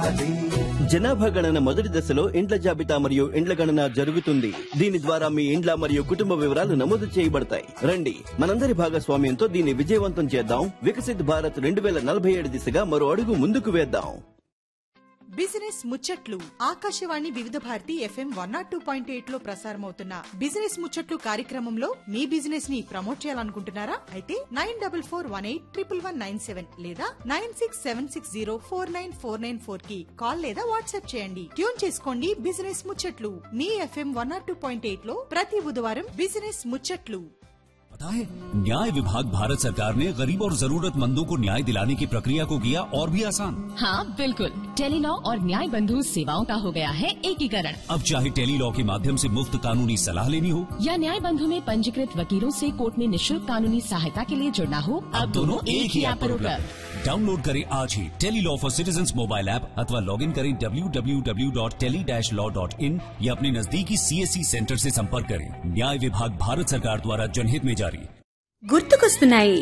జనాభా గణన మొదటి దశలో ఇండ్ల జాబితా మరియు ఇండ్ల గణన జరుగుతుంది దీని ద్వారా మీ ఇండ్ల మరియు కుటుంబ వివరాలు నమోదు చేయబడతాయి రండి మనందరి భాగస్వామ్యంతో దీన్ని విజయవంతం చేద్దాం వికసిత్ భారత్ రెండు వేల నలభై ఏడు దిశగా మరో అడుగు ముందుకు వేద్దాం బిజినెస్ ముచ్చట్లు Akashvani Vividh Bharati FM one naught two point eight లో ప్రసారమవుతున్న బిజినెస్ ముచ్చట్లు కార్యక్రమంలో మీ బిజినెస్ ని ప్రమోట్ చేయాలనుకుంటున్నారా అయితే nine double four one eight triple one nine seven లేదా nine six seven six zero four nine four nine four కి కాల్ లేదా వాట్సాప్ చేయండి ట్యూన్ చేసుకోండి బిజినెస్ ముచ్చట్లు మీ FM one naught two point eight లో ప్రతి బుధవారం బిజినెస్ ముచ్చట్లు पता है न्याय विभाग भारत सरकार ने गरीब और जरूरतमंदों को न्याय दिलाने की प्रक्रिया को किया और भी आसान हाँ बिल्कुल टेलीलॉ और न्याय बंधु सेवाओं का हो गया है एकीकरण अब चाहे टेली लॉ के माध्यम से मुफ्त कानूनी सलाह लेनी हो या न्याय बंधु में पंजीकृत वकीलों से कोर्ट में निशुल्क कानूनी सहायता के लिए जुड़ना हो अब दोनों एक ही ऐप पर उपलब्ध डाउनलोड करें आज ही tele law for citizen mobile app अथवा लॉग इन करें www.tele-law.in या अपने नजदीकी सीएससी सेंटर से संपर्क करें न्याय विभाग भारत सरकार द्वारा जनहित में जारी గుర్తుకొస్తున్నాయి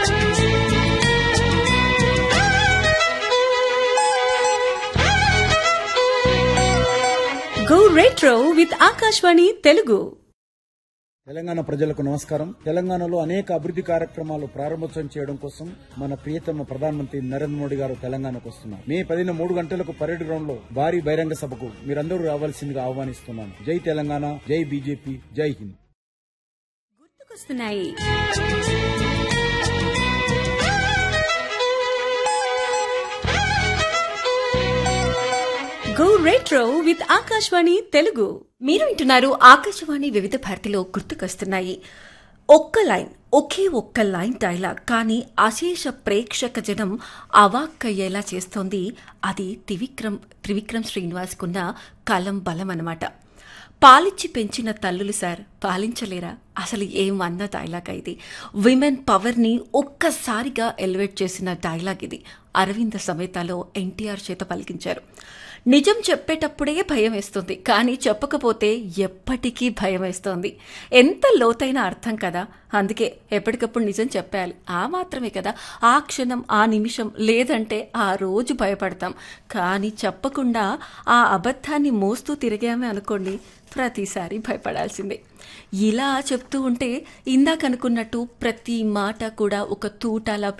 go retro with Akashvani Telugu Telangana ప్రజలకు నమస్కారం తెలంగాణలో అనేక అభివృద్ధి కార్యక్రమాలు ప్రారంభోత్సవం చేయడం కోసం మన ప్రియతమ ప్రధానమంత్రి నరేంద్ర మోడీ గారు తెలంగాణకు వస్తున్నారు మే పదిన మూడు గంటలకు పరేడ్ గ్రౌండ్ లో భారీ బహిరంగ సభకు మీరందరూ రావాల్సిందిగా ఆహ్వానిస్తున్నాను జై తెలంగాణ జై బీజేపీ జై హింద్ గుర్తుకొస్తున్నాయి go retro with Akashvani Telugu మీరు వింటున్నారు ఆకాశవాణి వివిధ భారతిలో గుర్తుకొస్తున్నాయి ఒక్క లైన్ ఒకే ఒక్క లైన్ డైలాగ్ కానీ అశేష ప్రేక్షక జనం అవాక్కయ్యేలా చేస్తోంది అది త్రివిక్రమ్ త్రివిక్రమ్ శ్రీనివాస్కున్న కలం బలం అన్నమాట పాలిచ్చి పెంచిన తల్లులు సార్ పాలించలేరా అసలు ఏమన్న డైలాగ్ ఇది విమెన్ పవర్ని ఒక్కసారిగా ఎలివేట్ చేసిన డైలాగ్ ఇది అరవింద సమేతలో ఎన్టీఆర్ చేత పలికించారు నిజం చెప్పేటప్పుడే భయం వేస్తుంది కానీ చెప్పకపోతే ఎప్పటికీ భయం వేస్తోంది ఎంత లోతైన అర్థం కదా అందుకే ఎప్పటికప్పుడు నిజం చెప్పాలి ఆ మాత్రమే కదా ఆ క్షణం ఆ నిమిషం లేదంటే ఆ రోజు భయపడతాం కానీ చెప్పకుండా ఆ అబద్ధాన్ని మోస్తూ తిరిగామే అనుకోండి ప్రతిసారి భయపడాల్సిందే ఇలా చెప్తూ ఉంటే ఇందాక అనుకున్నట్టు ప్రతి మాట కూడా ఒక తూటాలా